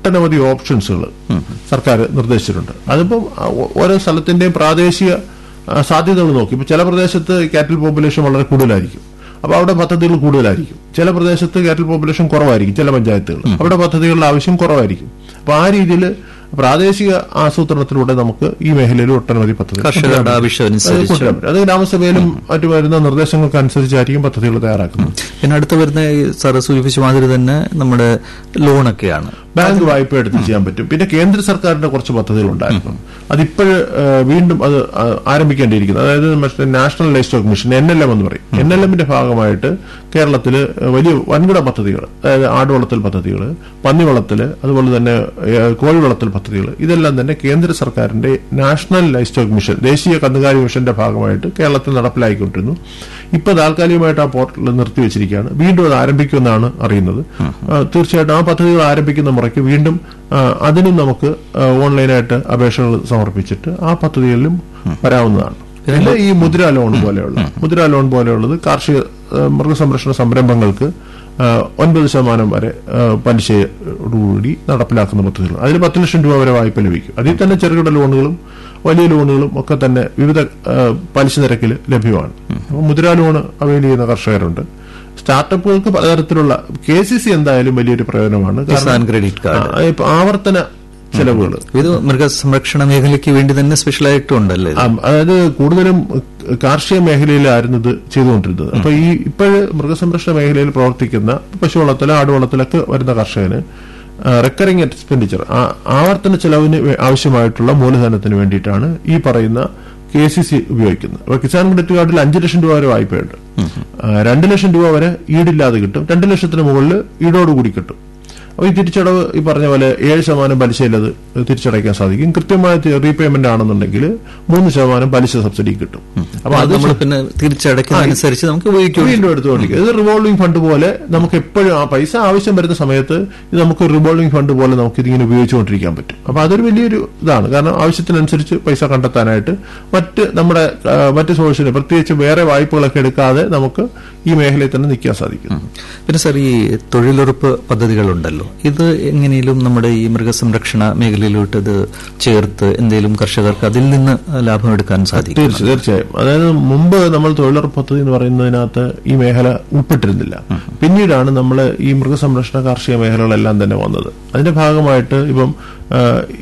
ഒട്ടനവധി ഓപ്ഷൻസുകൾ സർക്കാർ നിർദ്ദേശിച്ചിട്ടുണ്ട് അതിപ്പം ആ, ഓ- ഓരോ സ്ഥലത്തിന്റെയും പ്രാദേശിക ആ, സാധ്യതകൾ നോക്കി ഇപ്പൊ ചില പ്രദേശത്ത് കാറ്റൽ പോപ്പുലേഷൻ വളരെ കൂടുതലായിരിക്കും അപ്പൊ അവിടെ പദ്ധതികൾ കൂടുതലായിരിക്കും ചില പ്രദേശത്ത് കാറ്റൽ പോപ്പുലേഷൻ കുറവായിരിക്കും ചില പഞ്ചായത്തുകൾ അവിടെ പദ്ധതികളുടെ ആവശ്യം കുറവായിരിക്കും അപ്പൊ ആ രീതിയിൽ പ്രാദേശിക ആസൂത്രണത്തിലൂടെ നമുക്ക് ഈ മേഖലയിൽ ഒട്ടനവധി പദ്ധതി കർഷകരുടെ ആവശ്യം അനുസരിച്ച് കൊണ്ടുവരാൻ പറ്റും അത് ഗ്രാമസഭയിലും മറ്റു വരുന്ന നിർദ്ദേശങ്ങൾക്കനുസരിച്ചായിരിക്കും പദ്ധതികൾ തയ്യാറാക്കുന്നത് പിന്നെ അടുത്ത് വരുന്ന ഈ സാറ് സൂചിപ്പിച്ച മാതിരി തന്നെ നമ്മുടെ ലോണൊക്കെയാണ് ബാങ്ക് വായ്പ എടുത്ത് ചെയ്യാൻ പറ്റും പിന്നെ കേന്ദ്ര സർക്കാരിന്റെ കുറച്ച് പദ്ധതികൾ ഉണ്ടായിരുന്നു അതിപ്പോഴ് വീണ്ടും അത് ആ, ആരംഭിക്കേണ്ടിയിരിക്കുന്നു അതായത് മറ്റേ national life stock mission N L M എന്ന് പറയും എൻ എൽ എമ്മിന്റെ ഭാഗമായിട്ട് കേരളത്തിൽ വലിയ വൻകിട പദ്ധതികൾ അതായത് ആടുവളർത്തൽ പദ്ധതികൾ പന്നിവളർത്തൽ അതുപോലെ തന്നെ ഏ, കോഴി വളർത്തൽ പദ്ധതികൾ ഇതെല്ലാം തന്നെ കേന്ദ്ര സർക്കാരിന്റെ നാഷണൽ ലൈഫ് സ്റ്റോക്ക് മിഷൻ ദേശീയ കന്നുകാലി മിഷന്റെ ഭാഗമായിട്ട് കേരളത്തിൽ നടപ്പിലായിക്കൊണ്ടിരുന്നു ഇപ്പൊ താൽക്കാലികമായിട്ട് ആ പോർട്ടൽ നിർത്തിവെച്ചിരിക്കുകയാണ് വീണ്ടും അത് ആരംഭിക്കുമെന്നാണ് അറിയുന്നത് ആ, തീർച്ചയായിട്ടും ആ പദ്ധതികൾ ആരംഭിക്കുന്ന മുറയ്ക്ക് വീണ്ടും ആ, അതിനും നമുക്ക് ആ, ഓൺലൈനായിട്ട് അപേക്ഷകൾ സമർപ്പിച്ചിട്ട് ആ പദ്ധതികളിലും വരാവുന്നതാണ് പിന്നെ ഈ മുദ്ര ലോൺ പോലെയുള്ള മുദ്ര ലോൺ പോലെയുള്ളത് കാർഷിക ആ, മൃഗസംരക്ഷണ സംരംഭങ്ങൾക്ക് ആ, ഒൻപത് ശതമാനം വരെ ആ, പലിശയോടുകൂടി നടപ്പിലാക്കുന്ന പദ്ധതികൾ അതിന് പത്ത് ലക്ഷം രൂപ വരെ വായ്പ ലഭിക്കും അതിൽ തന്നെ ചെറുകിട ലോണുകളും വലിയ ലോണുകളും ഒക്കെ തന്നെ വിവിധ ആ, പലിശ നിരക്കിൽ ലഭ്യമാണ് അപ്പോൾ മുദ്ര ലോൺ അവൈൽ ചെയ്യുന്ന കർഷകരുണ്ട് സ്റ്റാർട്ടപ്പുകൾക്ക് പലതരത്തിലുള്ള കെ സി സി എന്തായാലും വലിയൊരു പ്രയോജനമാണ് കിസാൻ ക്രെഡിറ്റ് കാർഡ് ആ, ഇപ്പൊ ആവർത്തന ചെലവുകൾ ഇത് മൃഗസംരക്ഷണ മേഖലയ്ക്ക് വേണ്ടി തന്നെ സ്പെഷ്യലായിട്ടും ഉണ്ടല്ലേ ഇത്? അതായത് കൂടുതലും കാർഷിക മേഖലയിലായിരുന്നു ഇത് ചെയ്തുകൊണ്ടിരുന്നത് അപ്പൊ ഈ ഇപ്പോഴ് മൃഗസംരക്ഷണ മേഖലയിൽ പ്രവർത്തിക്കുന്ന പശു വളർത്തൽ ആടുവളത്തിലൊക്കെ വരുന്ന കർഷകന് റെക്കറിംഗ് എക്സ്പെൻഡിച്ചർ ആവർത്തന ചെലവിന് വേ- ആവശ്യമായിട്ടുള്ള മൂലധനത്തിന് വേണ്ടിയിട്ടാണ് ഈ പറയുന്ന കെ സി സി ഉപയോഗിക്കുന്നത് അപ്പൊ കിസാൻ ക്രെഡിറ്റ് കാർഡിൽ അഞ്ച് ലക്ഷം രൂപ വരെ വായ്പയുണ്ട് ആ, രണ്ട് ലക്ഷം രൂപ വരെ ഈടില്ലാതെ കിട്ടും രണ്ട് ലക്ഷത്തിന് മുകളിൽ ഈടോടുകൂടി കിട്ടും അപ്പൊ ഈ തിരിച്ചടവ് ഈ പറഞ്ഞ പോലെ ഏഴ് ശതമാനം പലിശയിലത് തിരിച്ചടയ്ക്കാൻ സാധിക്കും കൃത്യമായ റീപേയ്മെന്റ് ആണെന്നുണ്ടെങ്കിൽ മൂന്ന് ശതമാനം പലിശ സബ്സിഡി കിട്ടും അപ്പൊ അത് അത് നമ്മൾ പിന്നെ തിരിച്ചടയ്ക്കുന്നതനുസരിച്ച് നമുക്ക് ഉപയോഗിക്കും വീണ്ടും എടുത്തുകൊണ്ടിരിക്കും ഇത് റിവോൾവിംഗ് ഫണ്ട് പോലെ നമുക്ക് എപ്പോഴും ആ പൈസ ആവശ്യം വരുന്ന സമയത്ത് ഇത് നമുക്ക് റിവോൾവിംഗ് ഫണ്ട് പോലെ നമുക്ക് ഇതിങ്ങനെ ഉപയോഗിച്ചുകൊണ്ടിരിക്കാൻ പറ്റും അപ്പൊ അതൊരു വലിയൊരു ഇതാണ് കാരണം ആവശ്യത്തിനനുസരിച്ച് പൈസ കണ്ടെത്താനായിട്ട് മറ്റ് നമ്മുടെ ആ, മറ്റ് സോഴ്സിന് പ്രത്യേകിച്ച് വേറെ വായ്പകളൊക്കെ എടുക്കാതെ നമുക്ക് ഈ മേഖലയിൽ തന്നെ നിൽക്കാൻ സാധിക്കും പിന്നെ സാർ ഈ തൊഴിലുറപ്പ് പദ്ധതികളുണ്ടല്ലോ ഇത് എങ്ങനെയും നമ്മുടെ ഈ മൃഗസംരക്ഷണ മേഖലയിലോട്ട് ഇത് ചേർത്ത് എന്തെങ്കിലും കർഷകർക്ക് അതിൽ നിന്ന് ലാഭം എടുക്കാൻ സാധിക്കും തീർച്ചയായും തീർച്ചയായും അതായത് മുമ്പ് നമ്മൾ തൊഴിലുറപ്പ് പദ്ധതി എന്ന് പറയുന്നതിനകത്ത് ഈ മേഖല ഉൾപ്പെട്ടിരുന്നില്ല പിന്നീടാണ് നമ്മൾ ഈ മൃഗസംരക്ഷണ കാർഷിക മേഖലകളെല്ലാം തന്നെ വന്നത് അതിന്റെ ഭാഗമായിട്ട് ഇപ്പം ആ,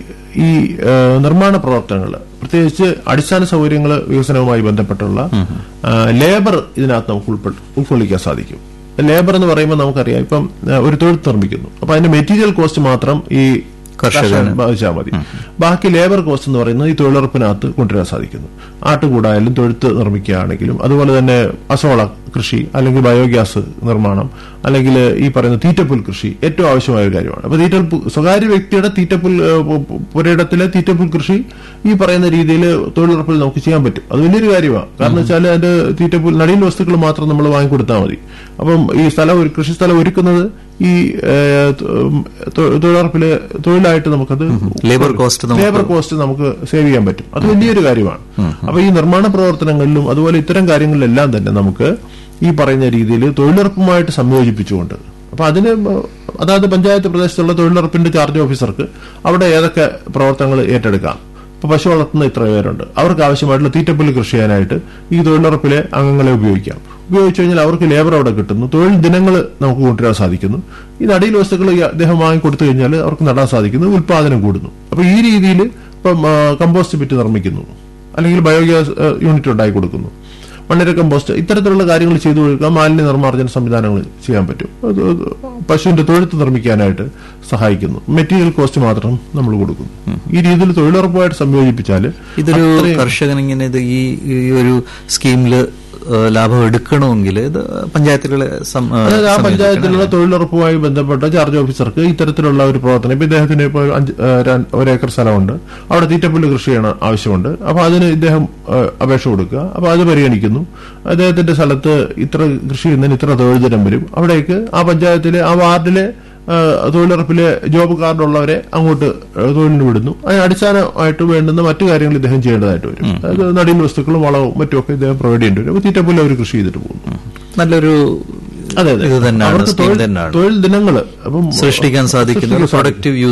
ഈ ആ, നിർമ്മാണ പ്രവർത്തനങ്ങൾ പ്രത്യേകിച്ച് അടിസ്ഥാന സൗകര്യങ്ങൾ വികസനവുമായി ബന്ധപ്പെട്ടുള്ള ആ, ലേബർ ഇതിനകത്ത് നമുക്ക് ഉൾപ്പെ- ഉൾക്കൊള്ളിക്കാൻ സാധിക്കും ലേബർ എന്ന് പറയുമ്പോൾ നമുക്കറിയാം ഇപ്പം ആ, ഒരു തൊഴിൽ നിർമ്മിക്കുന്നു അപ്പൊ അതിന്റെ മെറ്റീരിയൽ കോസ്റ്റ് മാത്രം ഈ കർഷകന്. കർഷകൻ ബാധിച്ചാൽ മതി ബാക്കി ലേബർ കോസ്റ്റ് എന്ന് പറയുന്നത് ഈ തൊഴിലുറപ്പിനകത്ത് കൊണ്ടുവരാൻ സാധിക്കുന്നു ആട്ടുകൂടായാലും തൊഴുത്ത് നിർമ്മിക്കുകയാണെങ്കിലും അതുപോലെ തന്നെ അസോള കൃഷി അല്ലെങ്കിൽ ബയോഗ്യാസ് നിർമ്മാണം അല്ലെങ്കിൽ ഈ പറയുന്ന തീറ്റപ്പുൽ കൃഷി ഏറ്റവും ആവശ്യമായ ഒരു കാര്യമാണ് അപ്പൊ തീറ്റപ്പുൽ സ്വകാര്യ വ്യക്തിയുടെ തീറ്റപ്പുൽ ഏഹ്, പു- പു- പുരയിടത്തിലെ തീറ്റപ്പുൽ കൃഷി ഈ പറയുന്ന രീതിയിൽ തൊഴിലുറപ്പിൽ നമുക്ക് ചെയ്യാൻ പറ്റും അത് വലിയൊരു കാര്യമാണ് കാരണം വെച്ചാൽ അതിന്റെ തീറ്റപ്പുൽ നടീൽ വസ്തുക്കൾ മാത്രം നമ്മൾ വാങ്ങിക്കൊടുത്താൽ മതി അപ്പം ഈ സ്ഥലം ഒരു കൃഷി സ്ഥലം ഒരുക്കുന്നത് ഈ ഏഹ്, തൊ- തൊഴിലുറപ്പിലെ തൊഴിലായിട്ട് നമുക്കത് ലേബർ കോസ്റ്റ് നമുക്ക് ലേബർ കോസ്റ്റ് നമുക്ക് സേവ് ചെയ്യാൻ പറ്റും അത് വലിയൊരു കാര്യമാണ് അപ്പൊ ഈ നിർമ്മാണ പ്രവർത്തനങ്ങളിലും അതുപോലെ ഇത്തരം കാര്യങ്ങളിലെല്ലാം തന്നെ നമുക്ക് ഈ പറയുന്ന രീതിയിൽ തൊഴിലുറപ്പുമായിട്ട് സംയോജിപ്പിച്ചുകൊണ്ട് അപ്പൊ അതിന് അതായത് പഞ്ചായത്ത് പ്രദേശത്തുള്ള തൊഴിലുറപ്പിന്റെ ചാർജ് ഓഫീസർക്ക് അവിടെ ഏതൊക്കെ പ്രവർത്തനങ്ങൾ ഏറ്റെടുക്കാം ഇപ്പൊ പശു വളർത്തുന്ന ഇത്ര പേരുണ്ട് അവർക്ക് ആവശ്യമായിട്ടുള്ള തീറ്റപ്പുല്ല് കൃഷി ചെയ്യാനായിട്ട് ഈ തൊഴിലുറപ്പിലെ അംഗങ്ങളെ ഉപയോഗിക്കാം ഉപയോഗിച്ചു കഴിഞ്ഞാൽ അവർക്ക് ലേബർ അവിടെ കിട്ടുന്നു തൊഴിൽ ദിനങ്ങൾ നമുക്ക് കൊണ്ടുവരാൻ സാധിക്കുന്നു ഈ നടീൽ വസ്തുക്കൾ ഈ അദ്ദേഹം വാങ്ങി കൊടുത്തു കഴിഞ്ഞാൽ അവർക്ക് നടാൻ സാധിക്കുന്നു ഉൽപാദനം കൂടുന്നു അപ്പൊ ഈ രീതിയിൽ ഇപ്പം ആ, കമ്പോസ്റ്റ് പിറ്റ് നിർമ്മിക്കുന്നു അല്ലെങ്കിൽ ബയോഗ്യാസ് ആ, യൂണിറ്റ് ഉണ്ടാക്കി കൊടുക്കുന്നു മണ്ണിര കമ്പോസ്റ്റ് ഇത്തരത്തിലുള്ള കാര്യങ്ങൾ ചെയ്തു കൊടുക്കുക മാലിന്യ നിർമ്മാർജ്ജന സംവിധാനങ്ങൾ ചെയ്യാൻ പറ്റും അത് അത് പശുവിന്റെ തൊഴുത്ത് നിർമ്മിക്കാനായിട്ട് സഹായിക്കുന്നു മെറ്റീരിയൽ കോസ്റ്റ് മാത്രം നമ്മൾ കൊടുക്കുന്നു ഈ രീതിയിൽ തൊഴിലുറപ്പുമായിട്ട് സംയോജിപ്പിച്ചാൽ ഇതൊരു കർഷകൻ ഇങ്ങനെ ഇത് ഈ ഈ ഒരു സ്കീമില് ഏഹ്, ലാഭം എടുക്കണമെങ്കിൽ ഇത് പഞ്ചായത്തുകളെ സം- ഏഹ്, അതായത് ആ സമീപിക്കണം. പഞ്ചായത്തിലുള്ള തൊഴിലുറപ്പുമായി ബന്ധപ്പെട്ട ചാർജ് ഓഫീസർക്ക് ഇത്തരത്തിലുള്ള ഒരു പ്രവർത്തനം ഇപ്പൊ ഇദ്ദേഹത്തിന് ഇപ്പോൾ അഞ്ച് ഏ, ര- ഒരു ഏക്കർ സ്ഥലമുണ്ട് അവിടെ തീറ്റപ്പുല്ല് കൃഷി ചെയ്യണം ആവശ്യമുണ്ട് അപ്പൊ അതിന് ഇദ്ദേഹം ഏ, അപേക്ഷ കൊടുക്കുക അപ്പൊ അത് പരിഗണിക്കുന്നു അദ്ദേഹത്തിന്റെ സ്ഥലത്ത് ഇത്ര കൃഷി ചെയ്യുന്നതിന് ഇത്ര തൊഴിൽ ദിനം വരും അവിടേക്ക് ആ പഞ്ചായത്തിലെ ആ വാർഡിലെ ഏ, തൊഴിലുറപ്പിലെ ജോബ് കാർഡുള്ളവരെ അങ്ങോട്ട് ഏ, തൊഴിലിന് വിടുന്നു അതിന് അടിസ്ഥാനമായിട്ട് വേണ്ടുന്ന മറ്റു കാര്യങ്ങൾ ഇദ്ദേഹം ചെയ്യേണ്ടതായിട്ട് വരും അതായത് നടീൽ വസ്തുക്കളും വളവും മറ്റുമൊക്കെ ഇദ്ദേഹം പ്രൊവൈഡ് ചെയ്യേണ്ടി വരും അപ്പൊ തീറ്റപ്പുല്ല് അവർ കൃഷി ചെയ്തിട്ട് പോകുന്നു നല്ലൊരു അതെ അതെ ഇത് തന്നെയാണ് അവർക്ക് സ്കീം തൊഴിൽ തന്നെയാണ് തൊഴിൽ ദിനങ്ങള് അപ്പം സൃഷ്ടിക്കാൻ സാധിക്കുന്ന സൃഷ്ടിക്കാൻ പ്രൊഡക്റ്റീവ്